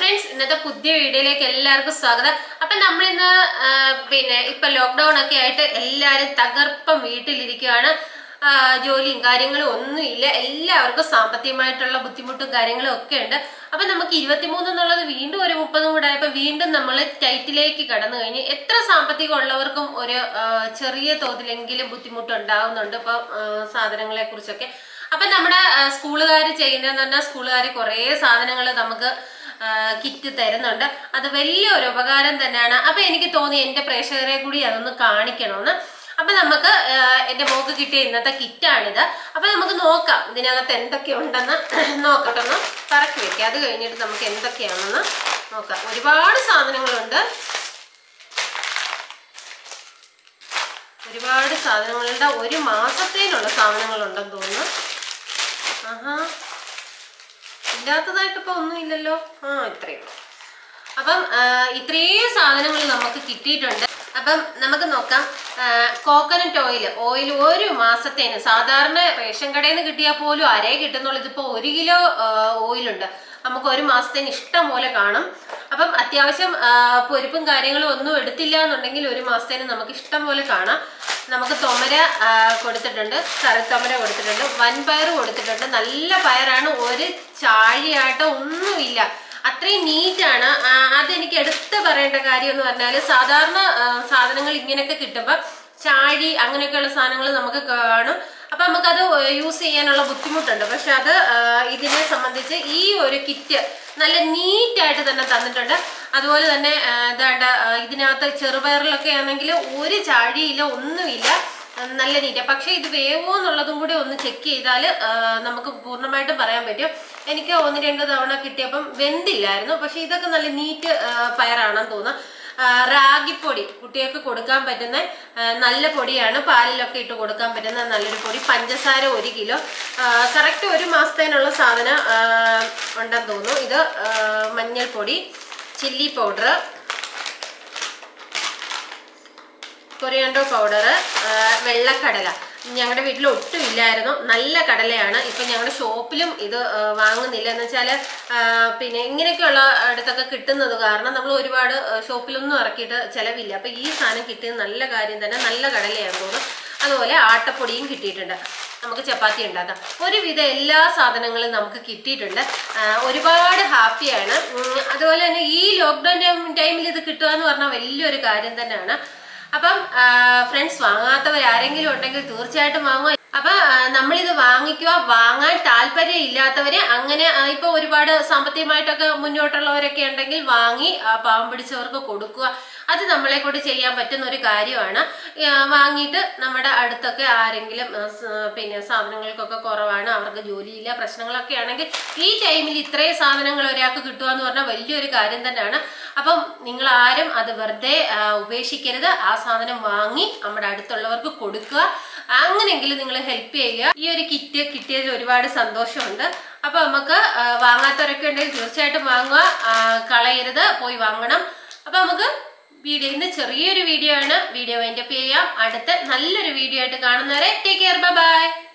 friends ഇന്നത്തെ പുതിയ വീഡിയോയിലേക്ക് എല്ലാവർക്കും സ്വാഗതം അപ്പൊ നമ്മളിന്ന് ആ, പിന്നെ ഇപ്പൊ ലോക്ക്ഡൌൺ ഒക്കെ ആയിട്ട് എല്ലാരും തകർപ്പം വീട്ടിലിരിക്കുകയാണ് ആ, ജോലിയും കാര്യങ്ങളും ഒന്നുമില്ല എല്ലാവർക്കും സാമ്പത്തികമായിട്ടുള്ള ബുദ്ധിമുട്ടും കാര്യങ്ങളും ഒക്കെ ഉണ്ട് അപ്പൊ നമുക്ക് ഇരുപത്തിമൂന്ന് എന്നുള്ളത് വീണ്ടും ഒരു മുപ്പതും കൂടെ ആയപ്പോ വീണ്ടും നമ്മൾ ടൈറ്റിലേക്ക് കടന്നു കഴിഞ്ഞ് എത്ര സാമ്പത്തികം ഉള്ളവർക്കും ഒരു ആ, ചെറിയ തോതിലെങ്കിലും ബുദ്ധിമുട്ട് ഉണ്ടാവുന്നുണ്ട് ഇപ്പൊ സാധനങ്ങളെ കുറിച്ചൊക്കെ അപ്പൊ നമ്മുടെ സ്കൂളുകാർ ചെയ്യുന്നതെന്ന് പറഞ്ഞാൽ സ്കൂളുകാർ കുറേ സാധനങ്ങൾ നമുക്ക് കിറ്റ് തരുന്നുണ്ട് അത് വലിയൊരു ഉപകാരം തന്നെയാണ് അപ്പൊ എനിക്ക് തോന്നി എന്റെ പ്രേക്ഷകരെ കൂടി അതൊന്ന് കാണിക്കണമെന്ന് അപ്പൊ നമുക്ക് ആ, എന്റെ മോക്ക് കിട്ടിയ ഇന്നത്തെ കിറ്റാണിത് അപ്പൊ നമുക്ക് നോക്കാം ഇതിനകത്ത് എന്തൊക്കെ ഉണ്ടെന്ന് നോക്കട്ടെ ഒന്ന് പറക്കി വെക്കാം അത് കഴിഞ്ഞിട്ട് നമുക്ക് എന്തൊക്കെയാണെന്ന് നോക്കാം ഒരുപാട് സാധനങ്ങളുണ്ട് ഒരുപാട് സാധനങ്ങളുണ്ട് ഒരു മാസത്തേനുള്ള സാധനങ്ങളുണ്ടെന്ന് തോന്നുന്നു ആഹാ ഇല്ലാത്തതായിട്ട് ഇപ്പൊ ഒന്നുമില്ലല്ലോ ആ ഇത്രയും അപ്പം ആ, ഇത്രയും സാധനങ്ങൾ നമുക്ക് കിട്ടിയിട്ടുണ്ട് അപ്പം നമുക്ക് നോക്കാം കോക്കനട്ട് ഓയിൽ ഓയിൽ ഒരു മാസത്തേന് സാധാരണ റേഷൻ കടയിൽ നിന്ന് കിട്ടിയാൽ പോലും അരേ കിട്ടുന്നുള്ളൂ ഇതിപ്പോ ഒരു കിലോ ഓയിലുണ്ട് നമുക്ക് ഒരു മാസത്തേന് ഇഷ്ടം പോലെ കാണും അപ്പം അത്യാവശ്യം ആ, പൊരിപ്പും കാര്യങ്ങളും ഒന്നും എടുത്തില്ല എന്നുണ്ടെങ്കിൽ ഒരു മാസത്തേന് നമുക്ക് ഇഷ്ടം പോലെ കാണാം നമുക്ക് തൊമര ആ, കൊടുത്തിട്ടുണ്ട് കറിത്തൊമര കൊടുത്തിട്ടുണ്ട് വൻപയർ കൊടുത്തിട്ടുണ്ട് നല്ല പയറാണ് ഒരു ചാഴിയാട്ടോ ഒന്നുമില്ല അത്രയും നീറ്റാണ് അതെനിക്ക് എടുത്ത് പറയേണ്ട കാര്യം എന്ന് പറഞ്ഞാൽ സാധാരണ ആ, സാധനങ്ങൾ ഇങ്ങനെയൊക്കെ കിട്ടുമ്പോൾ ചാഴി അങ്ങനെയൊക്കെയുള്ള സാധനങ്ങൾ നമുക്ക് കാണും അപ്പൊ നമുക്കത് യൂസ് ചെയ്യാനുള്ള ബുദ്ധിമുട്ടുണ്ട് പക്ഷെ അത് ആ, ഇതിനെ സംബന്ധിച്ച് ഈ ഒരു കിറ്റ് നല്ല നീറ്റായിട്ട് തന്നെ തന്നിട്ടുണ്ട് അതുപോലെ തന്നെ ആ, ഇതാണ്ട് ആ, ഇതിനകത്ത് ചെറുപയറിലൊക്കെ ആണെങ്കിൽ ഒരു ചാഴിയില്ല ഒന്നുമില്ല നല്ല നീറ്റ പക്ഷെ ഇത് വേവോ എന്നുള്ളതും കൂടി ഒന്ന് ചെക്ക് ചെയ്താൽ നമുക്ക് പൂർണ്ണമായിട്ടും പറയാൻ പറ്റും എനിക്ക് ഒന്ന് രണ്ട് തവണ കിട്ടിയപ്പം വെന്തില്ലായിരുന്നു പക്ഷെ ഇതൊക്കെ നല്ല നീറ്റ് ആ, പയറാണെന്ന് തോന്നുന്നു ആ, റാഗിപ്പൊടി കുട്ടികൾക്ക് കൊടുക്കാൻ പറ്റുന്ന ആ, നല്ല പൊടിയാണ് പാലിലൊക്കെ ഇട്ട് കൊടുക്കാൻ പറ്റുന്ന നല്ലൊരു പൊടി പഞ്ചസാര ഒരു കിലോ കറക്റ്റ് ഒരു മാസത്തേനുള്ള സാധനം ആ, ഉണ്ടെന്ന് തോന്നുന്നു ഇത് ആ, മഞ്ഞൾപ്പൊടി ചില്ലി പൗഡർ കൊറിയാണ്ടോ പൗഡർ വെള്ളക്കടല ഞങ്ങളുടെ വീട്ടിൽ ഒട്ടും ഇല്ലായിരുന്നു നല്ല കടലയാണ് ഇപ്പൊ ഞങ്ങളുടെ ഷോപ്പിലും ഇത് ആ, വാങ്ങുന്നില്ല എന്ന് വെച്ചാല് ആ, പിന്നെ ഇങ്ങനെയൊക്കെയുള്ള അടുത്തൊക്കെ കിട്ടുന്നത് കാരണം നമ്മൾ ഒരുപാട് ആ, ഷോപ്പിലൊന്നും ഇറക്കിയിട്ട് ചിലവില്ല അപ്പൊ ഈ സാധനം കിട്ടിയത് നല്ല കാര്യം തന്നെ നല്ല കടലയാണ് തോന്നുന്നു അതുപോലെ ആട്ടപ്പൊടിയും കിട്ടിയിട്ടുണ്ട് നമുക്ക് ചപ്പാത്തി ഉണ്ടാക്കാം ഒരുവിധ എല്ലാ സാധനങ്ങളും നമുക്ക് കിട്ടിയിട്ടുണ്ട് ആ, ഒരുപാട് ഹാപ്പിയാണ് ഉം, അതുപോലെ തന്നെ ഈ ലോക്ക്ഡൌൺ ടൈമിൽ ഇത് കിട്ടുക എന്ന് പറഞ്ഞാൽ വലിയൊരു കാര്യം തന്നെയാണ് അപ്പം ഫ്രണ്ട്സ് വാങ്ങാത്തവർ ആരെങ്കിലും ഉണ്ടെങ്കിൽ തീർച്ചയായിട്ടും വാങ്ങുക അപ്പൊ ആ, നമ്മളിത് വാങ്ങിക്കുക വാങ്ങാൻ താല്പര്യം ഇല്ലാത്തവര് അങ്ങനെ ആ, ഇപ്പൊ ഒരുപാട് സാമ്പത്തികമായിട്ടൊക്കെ മുന്നോട്ടുള്ളവരൊക്കെ ഉണ്ടെങ്കിൽ വാങ്ങി ആ, പാവം പിടിച്ചവർക്ക് കൊടുക്കുക അത് നമ്മളെ കൊണ്ട് ചെയ്യാൻ പറ്റുന്ന ഒരു കാര്യമാണ് ആ, വാങ്ങിയിട്ട് നമ്മുടെ അടുത്തൊക്കെ ആരെങ്കിലും ആ, സ- പിന്നെ സാധനങ്ങൾക്കൊക്കെ കുറവാണ് അവർക്ക് ജോലിയില്ല പ്രശ്നങ്ങളൊക്കെ ആണെങ്കിൽ ഈ ടൈമിൽ ഇത്രയും സാധനങ്ങൾ ഒരാൾക്ക് കിട്ടുക എന്ന് പറഞ്ഞാൽ വലിയൊരു കാര്യം തന്നെയാണ് അപ്പം നിങ്ങൾ ആരും അത് വെറുതെ ആ, ഉപേക്ഷിക്കരുത് ആ സാധനം വാങ്ങി നമ്മുടെ അടുത്തുള്ളവർക്ക് കൊടുക്കുക അങ്ങനെയെങ്കിലും നിങ്ങൾ ഹെൽപ്പ് ചെയ്യുക ഈ ഒരു കിറ്റ് കിട്ടിയതിൽ ഒരുപാട് സന്തോഷമുണ്ട് അപ്പൊ നമുക്ക് ആ, വാങ്ങാത്തവരൊക്കെ ഉണ്ടെങ്കിൽ തീർച്ചയായിട്ടും വാങ്ങുക ആ, കളയരുത് പോയി വാങ്ങണം അപ്പൊ നമുക്ക് വീഡിയോ ഇന്ന് ചെറിയൊരു വീഡിയോ ആണ് വീഡിയോ വൈൻഡപ്പ് ചെയ്യാം അടുത്ത നല്ലൊരു വീഡിയോ ആയിട്ട് കാണുന്നവരെ ടേക്ക് കെയർ ബൈ